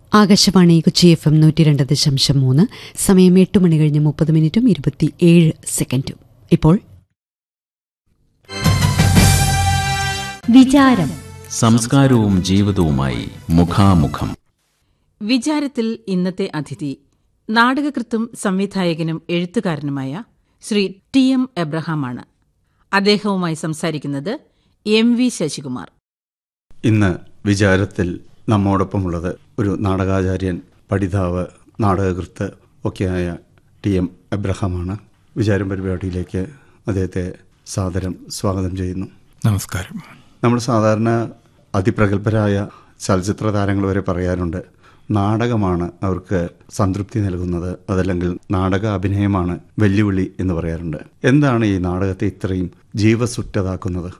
Akashvani Kochi F M നൂറ്റി രണ്ട് ദശാംശം മൂന്ന് സമയം എട്ട് മണി കഴിഞ്ഞ് മുപ്പത് മിനിറ്റും ഇരുപത്തി ഏഴ് സെക്കൻഡും ഇപ്പോൾ വിചാരം സംസ്കാരവും ജീവിതവുമായി മുഖാമുഖം വിചാരത്തിൽ ഇന്നത്തെ അതിഥി നാടകകൃത്തും സംവിധായകനും എഴുത്തുകാരനുമായ ശ്രീ ടി എം എബ്രഹാമാണ് അദ്ദേഹവുമായി സംസാരിക്കുന്നത് എം വി ശശികുമാർ ഇന്ന് വിചാരത്തിൽ നമ്മോടൊപ്പമുള്ളത് ഒരു നാടകാചാര്യൻ പഠിതാവ് നാടകകൃത്ത് ഒക്കെയായ ടി എം എബ്രഹാമാണ് വിചാരം പരിപാടിയിലേക്ക് അദ്ദേഹത്തെ സാദരം സ്വാഗതം ചെയ്യുന്നു നമസ്കാരം നമ്മൾ സാധാരണ അതിപ്രഗത്ഭരായ ചലച്ചിത്ര താരങ്ങൾ വരെ പറയാറുണ്ട് നാടകമാണ് അവർക്ക് സംതൃപ്തി നൽകുന്നത് അതല്ലെങ്കിൽ നാടക അഭിനയമാണ് വെല്ലുവിളി എന്ന് പറയാറുണ്ട് എന്താണ് ഈ നാടകത്തെ ഇത്രയും ജീവസുറ്റതാക്കുന്നത്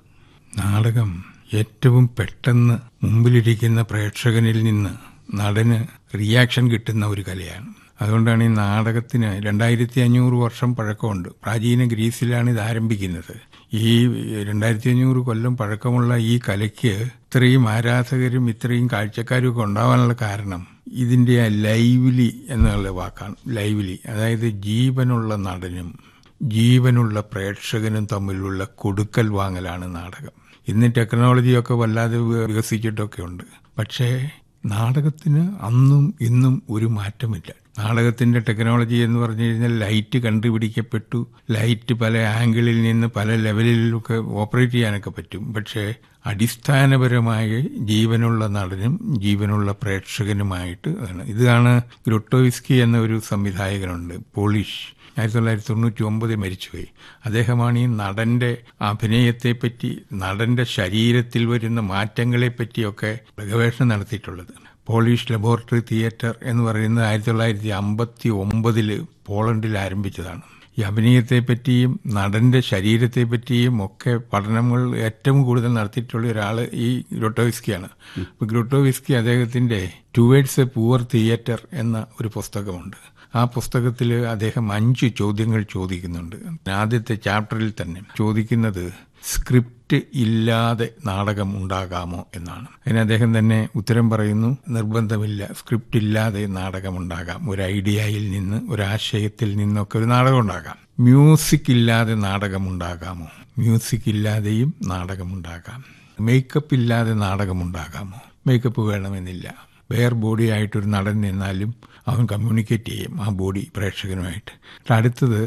നാടകം ഏറ്റവും പെട്ടെന്ന് മുമ്പിലിരിക്കുന്ന പ്രേക്ഷകനിൽ നിന്ന് നടന് റിയാക്ഷൻ കിട്ടുന്ന ഒരു കലയാണ് അതുകൊണ്ടാണ് ഈ നാടകത്തിന് രണ്ടായിരത്തി അഞ്ഞൂറ് വർഷം പഴക്കമുണ്ട് പ്രാചീന ഗ്രീസിലാണ് ഇത് ആരംഭിക്കുന്നത് ഈ രണ്ടായിരത്തി അഞ്ഞൂറ് കൊല്ലം പഴക്കമുള്ള ഈ കലയ്ക്ക് ഇത്രയും ആരാധകരും ഇത്രയും കാഴ്ചക്കാരും ഒക്കെ ഉണ്ടാവാനുള്ള കാരണം ഇതിന്റെ ആ ലൈവ്ലി എന്നുള്ള വാക്കാണ് ലൈവ്ലി അതായത് ജീവനുള്ള നടനും ജീവനുള്ള പ്രേക്ഷകനും തമ്മിലുള്ള കൊടുക്കൽ വാങ്ങലാണ് നാടകം ഇന്ന് ടെക്നോളജിയൊക്കെ വല്ലാതെ വികസിച്ചിട്ടൊക്കെ ഉണ്ട് പക്ഷേ നാടകത്തിന് അന്നും ഇന്നും ഒരു മാറ്റമില്ല നാടകത്തിന്റെ ടെക്നോളജി എന്ന് പറഞ്ഞു കഴിഞ്ഞാൽ ലൈറ്റ് കണ്ടുപിടിക്കപ്പെട്ടു ലൈറ്റ് പല ആംഗിളിൽ നിന്ന് പല ലെവലിലൊക്കെ ഓപ്പറേറ്റ് ചെയ്യാനൊക്കെ പറ്റും പക്ഷേ അടിസ്ഥാനപരമായ ജീവനുള്ള നടനും ജീവനുള്ള പ്രേക്ഷകനുമായിട്ട് ആണ് ഇതാണ് ഗ്രൊട്ടോവിസ്കി എന്ന ഒരു സംവിധായകനുണ്ട് പോളിഷ് ആയിരത്തി തൊള്ളായിരത്തി തൊണ്ണൂറ്റി ഒമ്പതിൽ മരിച്ചുപോയി അദ്ദേഹമാണ് ഈ നടന്റെ അഭിനയത്തെപ്പറ്റി നടന്റെ ശരീരത്തിൽ വരുന്ന മാറ്റങ്ങളെപ്പറ്റിയൊക്കെ ഗവേഷണം നടത്തിയിട്ടുള്ളത് പോളിഷ് ലബോറട്ടറി തിയേറ്റർ എന്ന് പറയുന്നത് ആയിരത്തി തൊള്ളായിരത്തി അമ്പത്തി ഒമ്പതിൽ പോളണ്ടിൽ ആരംഭിച്ചതാണ് ഈ അഭിനയത്തെപ്പറ്റിയും നടന്റെ ശരീരത്തെപ്പറ്റിയും ഒക്കെ പഠനങ്ങൾ ഏറ്റവും കൂടുതൽ നടത്തിയിട്ടുള്ള ഒരാൾ ഈ ഗ്രോട്ടോവിസ്കിയാണ് ഇപ്പൊ ഗ്രോട്ടോവിസ്കി അദ്ദേഹത്തിന്റെ ടുവേഡ്സ് എ പുവർ തിയേറ്റർ എന്ന ഒരു പുസ്തകമുണ്ട് ആ പുസ്തകത്തിൽ അദ്ദേഹം അഞ്ച് ചോദ്യങ്ങൾ ചോദിക്കുന്നുണ്ട് ആദ്യത്തെ ചാപ്റ്ററിൽ തന്നെ ചോദിക്കുന്നത് സ്ക്രിപ്റ്റ് ഇല്ലാതെ നാടകം ഉണ്ടാകാമോ എന്നാണ് അതിന് അദ്ദേഹം തന്നെ ഉത്തരം പറയുന്നു നിർബന്ധമില്ല സ്ക്രിപ്റ്റ് ഇല്ലാതെ നാടകം ഉണ്ടാകാം ഒരു ഐഡിയയിൽ നിന്ന് ഒരു ആശയത്തിൽ നിന്നൊക്കെ ഒരു നാടകം ഉണ്ടാകാം മ്യൂസിക് ഇല്ലാതെ നാടകം ഉണ്ടാകാമോ മ്യൂസിക് ഇല്ലാതെയും നാടകം ഉണ്ടാകാം മേക്കപ്പ് ഇല്ലാതെ നാടകം ഉണ്ടാകാമോ മേക്കപ്പ് വേണമെന്നില്ല ബെയർ ബോഡി ആയിട്ടൊരു നടൻ നിന്നാലും അവൻ കമ്മ്യൂണിക്കേറ്റ് ചെയ്യും ആ ബോഡി പ്രേക്ഷകനുമായിട്ട് അടുത്തത്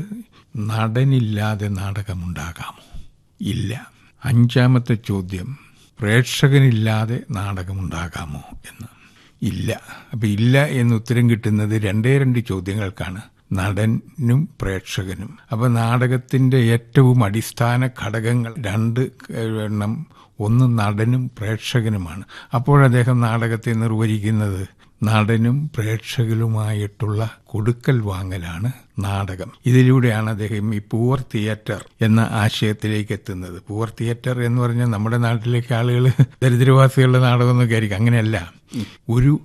നടനില്ലാതെ നാടകമുണ്ടാകാമോ ഇല്ല അഞ്ചാമത്തെ ചോദ്യം പ്രേക്ഷകനില്ലാതെ നാടകമുണ്ടാകാമോ എന്ന് ഇല്ല അപ്പം ഇല്ല എന്ന് ഉത്തരം കിട്ടുന്നത് രണ്ടേ രണ്ട് ചോദ്യങ്ങൾക്കാണ് നടനും പ്രേക്ഷകനും അപ്പൊ നാടകത്തിന്റെ ഏറ്റവും അടിസ്ഥാന ഘടകങ്ങൾ രണ്ട് എണ്ണം ഒന്ന് നടനും പ്രേക്ഷകനുമാണ് അപ്പോൾ അദ്ദേഹം നാടകത്തെ നിർവചിക്കുന്നത് നടനും പ്രേക്ഷകരുമായിട്ടുള്ള കൊടുക്കൽ വാങ്ങലാണ് നാടകം ഇതിലൂടെയാണ് അദ്ദേഹം ഈ പൂവർ തിയേറ്റർ എന്ന ആശയത്തിലേക്ക് എത്തുന്നത് പൂവർ തിയേറ്റർ എന്ന് പറഞ്ഞാൽ നമ്മുടെ നാട്ടിലേക്ക് ആളുകൾ ദരിദ്രവാസികളുടെ നാടകം എന്നൊക്കെ ആയിരിക്കും അങ്ങനെയല്ല ഒരു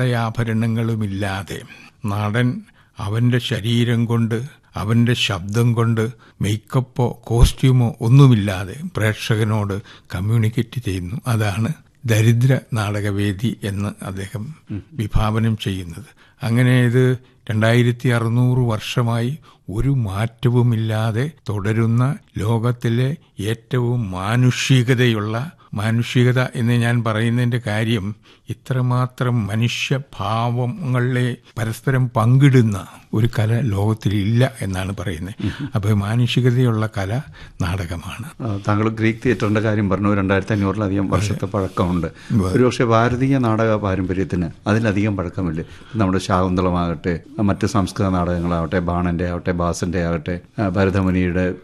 ആടയാഭരണങ്ങളുമില്ലാതെ നടൻ അവന്റെ ശരീരം കൊണ്ട് അവന്റെ ശബ്ദം കൊണ്ട് മേക്കപ്പോ കോസ്റ്റ്യൂമോ ഒന്നുമില്ലാതെ പ്രേക്ഷകനോട് കമ്മ്യൂണിക്കേറ്റ് ചെയ്യുന്നു അതാണ് ദരിദ്ര നാടകവേദി എന്ന് അദ്ദേഹം വിഭാവനം ചെയ്യുന്നത് അങ്ങനെ ഇത് രണ്ടായിരത്തി അറുന്നൂറ് വർഷമായി ഒരു മാറ്റവുമില്ലാതെ തുടരുന്ന ലോകത്തിലെ ഏറ്റവും മാനുഷികതയുള്ള മാനുഷികത എന്ന് ഞാൻ പറയുന്നതിന്റെ കാര്യം ഇത്രമാത്രം മനുഷ്യഭാവങ്ങളെ പരസ്പരം പങ്കിടുന്ന ഒരു കല ലോകത്തിലില്ല എന്നാണ് പറയുന്നത് അപ്പോൾ മാനുഷികതയുള്ള കല നാടകമാണ് താങ്കൾ ഗ്രീക്ക് തിയേറ്ററിന്റെ കാര്യം പറഞ്ഞു രണ്ടായിരത്തി അഞ്ഞൂറിലധികം വർഷത്തെ പഴക്കമുണ്ട് ഒരുപക്ഷെ ഭാരതീയ നാടക പാരമ്പര്യത്തിന് അതിലധികം പഴക്കമില്ല നമ്മുടെ ശാകുന്തളമാകട്ടെ മറ്റ് സംസ്കൃത നാടകങ്ങളാവട്ടെ ബാണന്റെ ആവട്ടെ ബാസന്റെ ആകട്ടെ ഭരതമുനിയുടെ